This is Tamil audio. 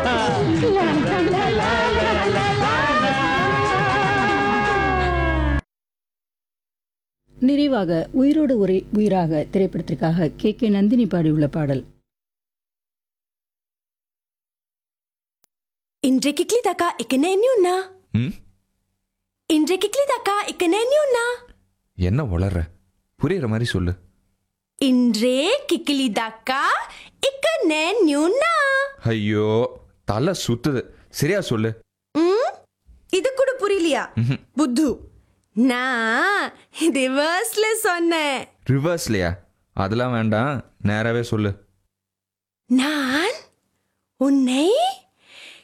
நிறைவாக உயிரோடு ஒரு உயிராக திரைப்படத்திற்காக கே கே நந்தினி பாடியுள்ள பாடல் இன்றைக்கு கிளி தாக்கா இக்கனே நியூனா ம் இன்றைக்கு கிளி தாக்கா இக்கனே நியூனா என்ன வளர்ற புரியுற மாதிரி சொல்லு இன்றே கிக்கிலி தாக்கா இக்கனே நியூனா ஐயோ தலை சுத்துது சரியா சொல்லு ம் இது கூட புரியலையா ம்ஹும். புத்து நான் ரிவர்ஸ்ல சொன்னேன் ரிவர்ஸ்லையா அதெல்லாம் வேண்டாம் நேராவே சொல்லு நான் உன்னை